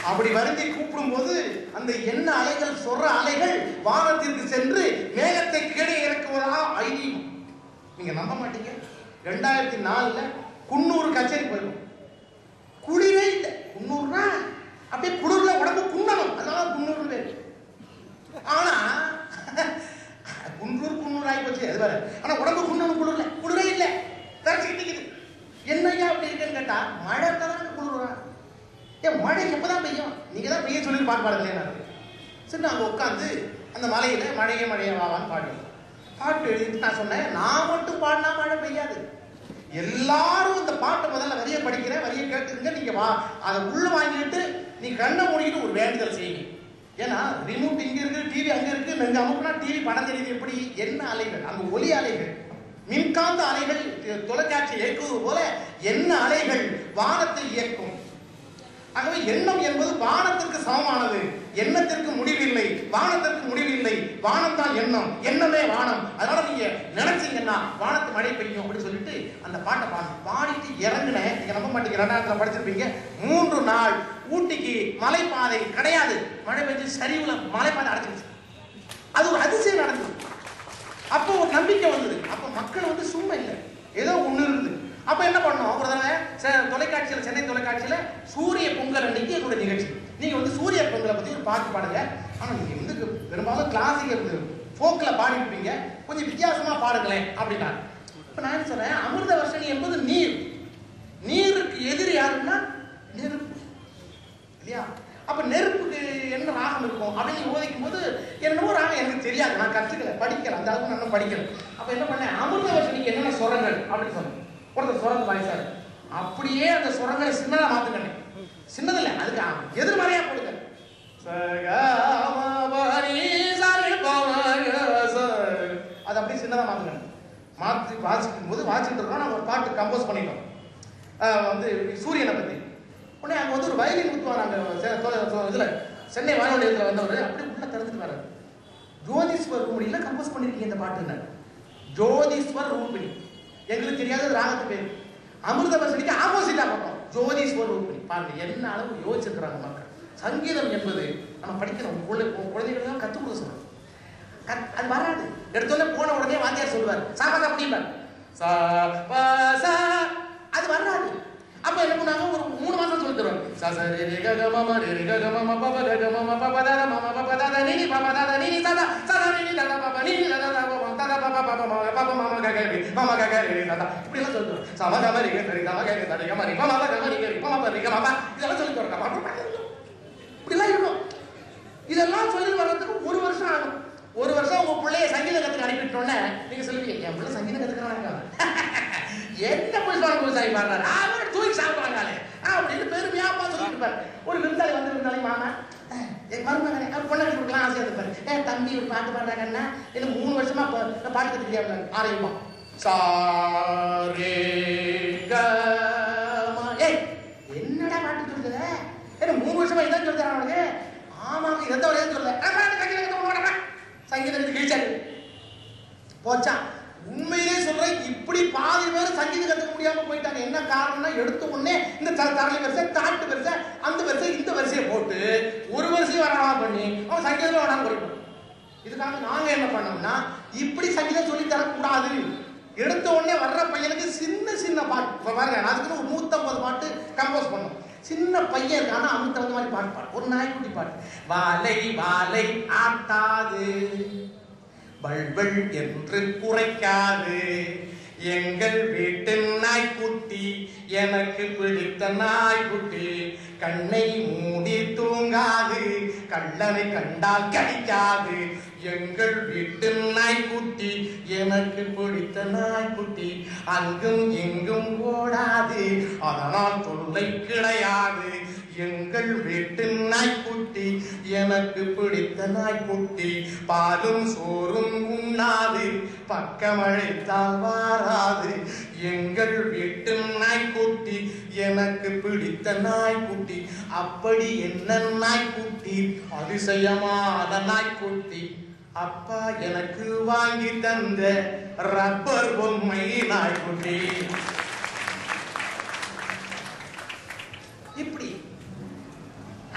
அப்படி வருந்தி கூப்பிடும்போது அந்த எண்ண அலைகள் சொல்ற அலைகள் வானத்திற்கு சென்று மேகத்தை கீழே இறக்குவதா ஐதீகம் நீங்க நம்ப மாட்டீங்க ரெண்டாயிரத்தி நாலுல குன்னூர் கச்சேரி போயிருக்கோம் குளிரே இல்லை குன்னூர்னா அப்படியே குளிர்ல உடம்பு குன்னணும் அதனால குன்னூர் பேர் ஆனா குன்றூர் குன்னூர் ஆகி போச்சு அது வேற ஆனா உடம்பு குன்னணும் குளிர்ல குளிரே இல்லை கரைச்சிக்கிட்டு நிக்குது என்னய்யா அப்படி இருக்குன்னு கேட்டா மழை தான் குளிர்றா ஏன் மழை எப்பதான் பெய்யும் நீங்க தான் பெய்ய சொல்லி பாட்டு பாடுங்களேன் நான் சரி நான் அங்க உட்காந்து அந்த மலையில மழையே மழையே வாவான்னு பாடுவேன் பாட்டு எழுதிட்டு நான் சொன்னேன் நான் மட்டும் பாடினா மழை பெய்யாது எல்லாரும் இந்த பாட்டை முதல்ல வரிய படிக்கிறேன் வரிய கேட்டுருங்க நீங்க வா அதை உள்ள வாங்கிட்டு நீ கண்ணை மூடிக்கிட்டு ஒரு வேண்டுதல் செய்யுங்க ஏன்னா ரிமோட் இங்க இருக்கு டிவி அங்க இருக்கு நீங்க அமுக்குனா டிவி படம் தெரியுது எப்படி என்ன அலைகள் அங்க ஒலி அலைகள் மின்காந்த அலைகள் தொலைக்காட்சி இயக்குவது போல என்ன அலைகள் வானத்தை இயக்கும் ஆகவே எண்ணம் என்பது வானத்திற்கு சமமானது எண்ணத்திற்கு முடிவில்லை வானத்திற்கு முடிவில்லை வானம் தான் எண்ணம் எண்ணமே வானம் அதனால நீங்க நினைச்சீங்கன்னா வானத்து மழை பெய்யும் அப்படின்னு சொல்லிட்டு அந்த பாட்டை பாடு பாடிட்டு இறங்குனேன் நீங்க நம்ப மாட்டீங்க ரெண்டாயிரத்துல படிச்சிருப்பீங்க மூன்று நாள் ஊட்டிக்கு மலைப்பாதை கிடையாது மழை பெஞ்சு சரிவுல மலைப்பாதை அடைச்சிருச்சு அது ஒரு அதிசயம் நடந்தது அப்போ ஒரு நம்பிக்கை வந்தது அப்போ மக்கள் வந்து சும்மா இல்லை ஏதோ ஒண்ணு இருக்குது அப்ப என்ன பண்ணோம் ஒரு தடவை செ- தொலைக்காட்சியில சென்னை தொலைக்காட்சியில சூரிய பொங்கல் அன்னைக்கு என்னோட நிகழ்ச்சி நீங்க வந்து சூரிய பொங்கலை பத்தி ஒரு பாட்டு பாடுங்க ஆனா நீங்க வந்து பெரும்பாலும் கிளாசிக்கல் ஃபோக்ல பாடிருப்பீங்க கொஞ்சம் வித்தியாசமா பாடுங்களேன் அப்படின்னாரு இப்ப நான் என்ன சொன்னேன் அமிர்த வர்ஷினி என்பது நீர் நீருக்கு எதிரி யாருன்னா நெருப்பு இல்லையா அப்ப நெருப்புக்கு என்ன ராகம் இருக்கும் அப்படின்னு யோசிக்கும் போது என்னமோ ராகம் எனக்கு தெரியாது நான் கற்றுக்கல படிக்கல அந்த அளவுக்கு நான் இன்னும் படிக்கல அப்ப என்ன பண்ணேன் அமிர்த வர்ஷனிக்கு என்னென்ன சுரங்கள் அப்படின்னு சொன்னேன் ஒருத்தர் சுரங்க வாய்ஸாரு அப்படியே அந்த சுரங்களை சின்னதா மாத்துக்கணும் சின்னதில்ல அதுக்கு ஆ- எதிர்மறையா போடுங்க அது அப்படியே சின்னதா மாத்துக்கணும் மாற்றி வாசிக்கும் போது வாசிட்டு இருக்கோம் நாங்கள் ஒரு பாட்டு கம்போஸ் பண்ணிட்டோம் ஆஹ் வந்து சூரியனை பத்தி உடனே அங்க வந்து ஒரு வயலின் குத்துவார் அங்க இதுல சென்னை வானொலி இதுல வந்தவர் அப்படியே உள்ள திறந்துட்டு வர்றாரு ஜோதிஸ்வர் ரூபணியில கம்போஸ் பண்ணிருக்கீங்க இந்த பாட்டு ஜோதிஸ்வர் ரூபிணி எங்களுக்கு தெரியாத ராகத்து பேர் அமிர்த வசதிக்கு ஆப்போசிட்டா பார்த்தோம் ஜோதிஸ்வர் ரூபிணி பாருங்க என்ன அளவு யோசிச்சிருக்கிறாங்க மக்கள் சங்கீதம் என்பது நம்ம படிக்கிறோம் குழந்தை குழந்தைகளுக்கு தான் கற்றுக் கொடுக்க சொல்றோம் கத்- அது வராது எடுத்தோடனே போன உடனே வாத்தியார் சொல்லுவார் சாப்பாடு அப்படிம்பார் சா பா சா அது வராது அப்ப என்ன பண்ணாங்க ஒரு மூணு மாசம் சொல்லி தருவாங்க சா சா ரே ரே க க ம ம ரே ரே க க ம ம ப ப ர க ம ம ப ப த த ம ம ப ப த த நீ நீ ப ப த த நீ நீ சா சா சா த நீ நீ த த ப ப நீ நீ த த த ப ப த த ப ப ப ப ம ப ப ம ம க க ரே ம ம க க ரே ரே த த இப்படி எல்லாம் சொல்லி தருவாங்க சா ம க ம ரே க ரே க ம க ரே த ரே க ம ரே ம ம ப க ம ரே க ரே ம ம ப ரே க ம ப இதெல்லாம் சொல்லி தருவாங்க அப்ப இப்படிலாம் இருக்கும் இதெல்லாம் சொல்லி வர்றதுக்கு ஒரு வருஷம் ஆகும் ஒரு வருஷம் உங்க பிள்ளைய சங்கீதம் கத்துக்க அனுப்பிட்டோன்னே நீங்க சொல்லுவீங்க என் பிள்ளை சங்கீதம் கத்துக்கிறாங்க என்ன புஷ்பான விவசாயி பாடுறாரு அவன் தூக்கி சாப்பிடுறாங்களே அப்படின்னு பெருமையா அப்பா சொல்லிட்டு இருப்பாரு ஒரு விருந்தாளி வந்து விருந்தாளி மாமா என் மருமகனே அவர் பொண்ணு கொடுக்கலாம் ஆசையா இருப்பாரு ஏன் தம்பி ஒரு பாட்டு பாடுறாங்கன்னா இன்னும் மூணு வருஷமா பா- பாட்டு கத்துக்கிறியா ஆரம்பிப்பான் சாரே கமா ஏய் என்னடா பாட்டு சொல்லுது என்ன மூணு வருஷமா இதான் சொல்லுறான் அவனுக்கு ஆமாங்க இதை தவிர எதுவும் சொல்லல ஆ, பாட்டு சங்கீதம் கத்து போடா சங்கீதம் கிழிச்சாரு போச்சா உண்மையிலே சொல்றேன் இப்படி பாதி பேர் சங்கீதம் கத்துக்க முடியாம போயிட்டாங்க என்ன காரணம்னா எடுத்த உடனே இந்த த- தரளி வரிசை தாட்டு வரிசை அந்த வரிசை இந்த வரிசையை போட்டு ஒரு வரிசையை வராம பண்ணி அவன் சங்கீதமே வேணாம் போயிட்டான் இதுக்காக நாங்க என்ன பண்ணோம்னா இப்படி சங்கீதம் சொல்லி தரக்கூடாது எடுத்த உடனே வர்ற பையனுக்கு சின்ன சின்ன பாட்டு இப்ப பாருங்க நான் அதுக்குன்னு ஒரு நூத்தம்பது பாட்டு கம்போஸ் பண்ணோம் சின்ன பையன் இருக்கான் ஆனா அவனுக்கு தகுந்த மாதிரி பாட்டு பாடு ஒரு நாய்க்குட்டி பாட்டு வாலை வாலை ஆட்டாது பல்பல் என்று குறைக்காது எங்கள் வீட்டு நாய்க்குட்டி எனக்கு பிடித்த நாய்க்குட்டி கண்ணை மூடி தூங்காது கள்ளனை கண்டால் கடிக்காது எங்கள் வீட்டு நாய்க்குட்டி எனக்கு பிடித்த நாய்க்குட்டி அங்கும் இங்கும் ஓடாது அதனால் தொல்லை கிடையாது எங்கள் வீட்டு நாய்க்குட்டி எனக்கு பிடித்த நாய்க்குட்டி பாலும் சோறும் உண்ணாது பக்கம் அழைத்தால் வாராது எங்கள் வீட்டு நாய்க்குட்டி எனக்கு பிடித்த நாய்க்குட்டி அப்படி என்ன நாய்க்குட்டி அதிசயமான நாய்க்குட்டி அப்பா எனக்கு வாங்கி தந்த ரப்பர் பொம்மை நாய்க்குட்டி இப்படி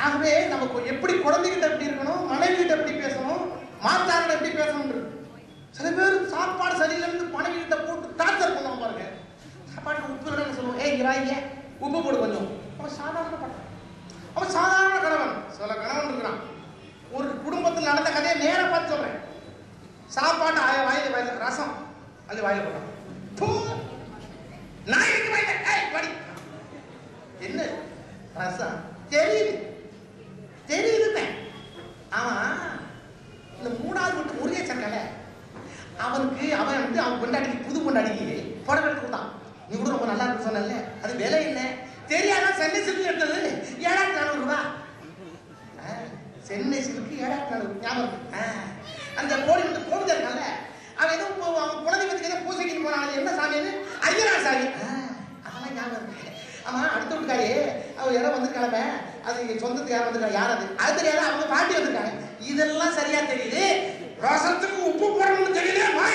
ஆகவே நமக்கு எப்படி குழந்தைகிட்ட எப்படி இருக்கணும் மனைவி கிட்ட எப்படி பேசணும் மாத்தாரிட்ட எப்படி பேசணும் சில பேர் சாப்பாடு சரியில்லைன்னு மனைவி கிட்ட போட்டு டார்ச்சர் பண்ணுவாங்க பாருங்க சாப்பாட்டுக்கு உப்பு இல்லைன்னு சொல்லுவோம் ஏய் இங்க வாங்க உப்பு போடு கொஞ்சம் அவன் சாதாரண பண்றான் அவன் சாதாரண கணவன் சில கணவன் இருக்கிறான் ஒரு குடும்பத்தில் நடந்த கதையை நேரா பார்த்து சொல்றேன் சாப்பாட்டு ஆய வாயில வாயில ரசம் அது வாயில போட்டான் பூ நாய்க்கு வாயில ஏய் படி என்ன ரசம் தெரியுது தெரியுதுங்க அவன் இந்த மூணாவது வீட்டு முருகேசன் இருக்கால அவனுக்கு அவன் வந்து அவன் பொண்டாட்டிக்கு புது பொண்டாட்டிக்கு புடவை எடுத்து கொடுத்தான் நீ கூட ரொம்ப நல்லா இருக்கு சொன்னல அது விலை என்ன தெரியாதா சென்னை சில்க்கு எடுத்தது ஏழாயிரத்தி நானூறு ரூபா ஆ, சென்னை சில்க்கு ஏழாயிரத்தி நானூறு ஞாபகம் இருக்கு. ஆ, அந்த கோடி வந்து கோவிதா இருக்கான்ல அவன் ஏதோ இப்போ அவன் குலதெய்வத்துக்கு ஏதோ பூசைக்கு போனான் என்ன சாமின்னு ஐயரா சாமி ஆ, அதெல்லாம் ஞாபகம் இருக்கு ஆமா அடுத்த வீட்டுக்காரி அவ யாரோ வந்திருக்காங்க அது சொந்தத்துக்கு யாரும் வந்திருக்காங்க யார் அது அது தெரியாத அவங்க பாட்டி வந்திருக்காங்க இதெல்லாம் சரியா தெரியுது ரசத்துக்கு உப்பு போடணும்னு தெரியல மாய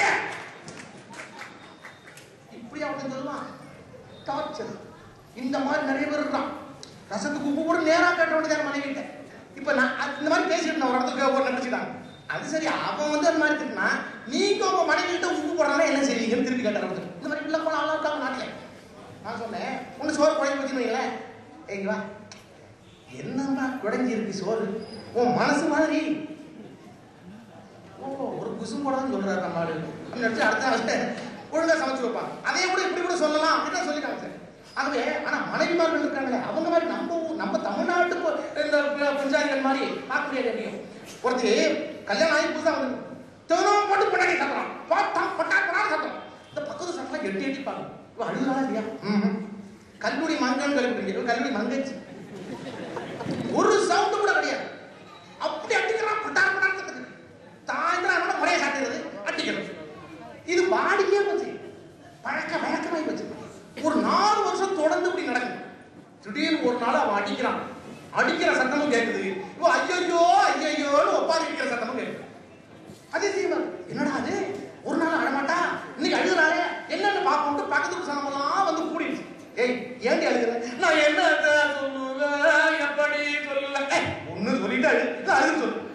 இப்படி அவன் சொல்லுவான் டார்ச்சர் இந்த மாதிரி நிறைய பேர் இருக்கான் ரசத்துக்கு உப்பு போட நேரா கேட்ட வேண்டியதான் மனைவிட்ட இப்ப நான் அது- இந்த மாதிரி பேசிட்டு நான் ஒரு இடத்துக்கு ஒரு நினைச்சுட்டாங்க அது சரி அவன் வந்து அந்த மாதிரி திட்டினா நீங்க உங்க மனைவி கிட்ட உப்பு போடுறாங்கன்னா என்ன செய்வீங்கன்னு திருப்பி கேட்டார் ஒருத்தர். இந்த மாதிரி பிள்ளை போல ஆளா இருக்காங்க நாட்டில் நான் சொன்னேன் ஒன்று சோறு குழம்பு வச்சுன்னு வைங்களேன் ஏங்க வா என்னம்மா குழஞ்சி இருக்கு சோறு உன் மனசு மாதிரி ஓ ஒரு குசும் கூட தான் சொல்றாரு நம்ம ஆளு அப்படின்னு நினைச்சு அடுத்த நாள் ஒழுங்கா சமைச்சு வைப்பாங்க அதே கூட இப்படி கூட சொல்லலாம் அப்படின்னு தான் சொல்லிட்டாங்க சார் ஆகவே ஆனா மனைவிமார்கள் இருக்காங்களே அவங்க மாதிரி நம்ம ஊர், நம்ம தமிழ்நாட்டு பொ- இந்த ப- பஞ்சாதிகள் மாதிரி பார்க்க முடியாது எப்படியும் ஒருத்தி கல்யாணம் ஆகி புதுசா வந்து தினம் போட்டு பொண்டாட்டி சாப்பிடலாம் போட்டா பொட்டா பொட்டா சாப்பிடும் இந்த பக்கத்து சாப்பிடலாம் எட்டி எட்டி பார்க்கணும் இவன் அழுகுறாளா இல்லையா ம்ஹும். கல்லூரி மங்கன்னு கல்வி கல்லூரி மங்கச்சு ஒரு சவுண்டு கூட கிடையாது அப்படி அடிக்கிறான் பட்டார் பட்டார் கத்துக்கு தாய்ந்திரம் அவனோட முறையை சாட்டுறது அடிக்கிறது இது வாடிக்கையே போச்சு பழக்க வழக்கமாய் போச்சு ஒரு நாலு வருஷம் தொடர்ந்து இப்படி நடக்குது திடீர்னு ஒரு நாள் அவன் அடிக்கிறான் அடிக்கிற சத்தமும் கேட்குது இவன் ஐயோ ஐயோன்னு ஒப்பாரி அடிக்கிற சத்தமும் கேட்குது அதே செய்வார் என்னடா அது ஒரு நாள் அழமாட்டா இன்னைக்கு அழுகுறாளே என்னன்னு பார்க்கணும் பக்கத்து சனமெல்லாம் வந்து கூடிடுச்சு ஏய் ஏன்டி அழுகுற நான் என்ன சொல்லுவேன் எப்படி சொல்லுவேன் ஒன்னு சொல்லிட்டு அழு இல்ல அழுகு சொல்லு